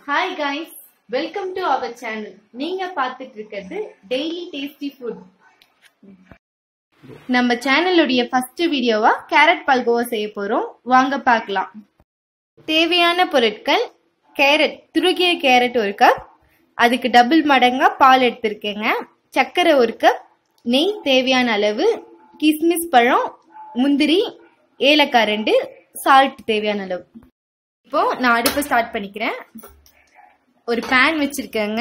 hi guys welcome to our channel நீங்க பார்த்துட்டு இருக்கிறது டெய்லி டேஸ்டி ஃபுட் நம்ம சேனலுடைய ஃபர்ஸ்ட் வீடியோவா கேரட் பால்கோவா செய்ய போறோம் வாங்க பார்க்கலாம் தேவையான பொருட்கள் கேரட் துருகிய கேரட் ஒரு கப் அதுக்கு டபுள் மடங்கா பால் எடுத்திருக்கேங்க சர்க்கரை ஒரு கப் நெய் தேவையான அளவு கிஸ்மிஸ் பழம் முந்திரி ஏலக்காய் ரெண்டு சால்ட் தேவையான அளவு இப்போ நான் அடுப்பு ஸ்டார்ட் பண்ணிக்கிறேன் ஒரு பேன் வச்சிருக்கேங்க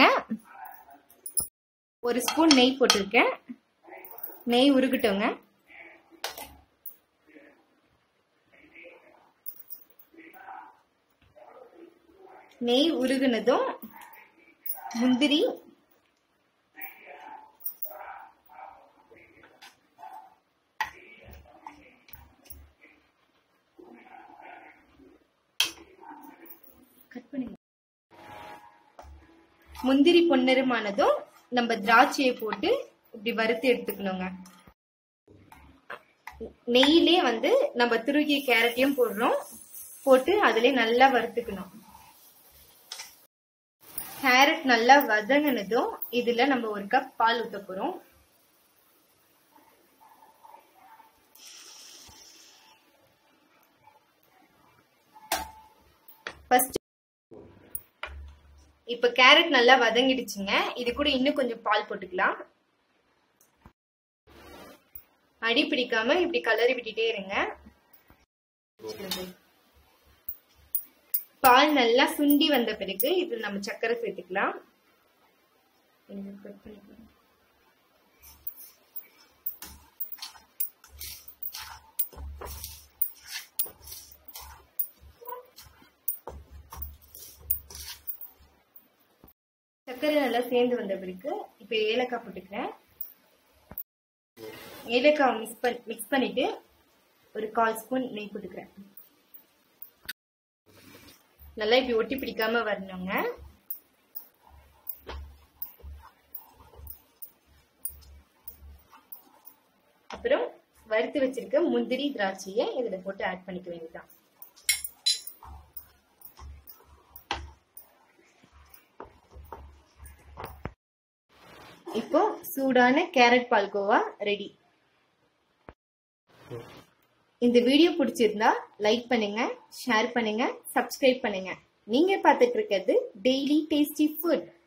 ஒரு ஸ்பூன் நெய் போட்டிருக்கேன் நெய் உருகட்டுங்க நெய் உருகுனதும் முந்திரி கட் பண்ணுங்க முந்திரி பொன்னிறமானதும் நம்ம திராட்சையை போட்டு இப்படி வறுத்து எடுத்துக்கணுங்க நெய்யிலே வந்து நம்ம துருகிய கேரட்டையும் போடுறோம் போட்டு அதுல நல்லா வறுத்துக்கணும் கேரட் நல்லா வதங்கினதும் இதுல நம்ம ஒரு கப் பால் ஊத்த போறோம் ஃபர்ஸ்ட் இப்ப கேரட் நல்லா வதங்கிடுச்சுங்க இது கூட இன்னும் கொஞ்சம் பால் போட்டுக்கலாம் அடி பிடிக்காம இப்படி கலரி விட்டுட்டே இருங்க பால் நல்லா சுண்டி வந்த பிறகு இது நம்ம சர்க்கரை சேர்த்துக்கலாம் சர்க்கரை நல்லா சேர்ந்து வந்த பிறகு இப்ப ஏலக்காய் போட்டுக்கிறேன் ஏலக்காய் மிக்ஸ் பண்ணி மிக்ஸ் பண்ணிட்டு ஒரு கால் ஸ்பூன் நெய் போட்டுக்கிறேன் நல்லா இப்படி ஒட்டி பிடிக்காம வரணுங்க அப்புறம் வறுத்து வச்சிருக்க முந்திரி திராட்சையை இதுல போட்டு ஆட் பண்ணிக்க வேண்டியதான் இப்போ சூடான கேரட் பால்கோவா ரெடி இந்த வீடியோ பிடிச்சிருந்தா லைக் பண்ணுங்க ஷேர் பண்ணுங்க சப்ஸ்கிரைப் பண்ணுங்க நீங்க பார்த்துட்டு இருக்கிறது டெய்லி டேஸ்டி ஃபுட்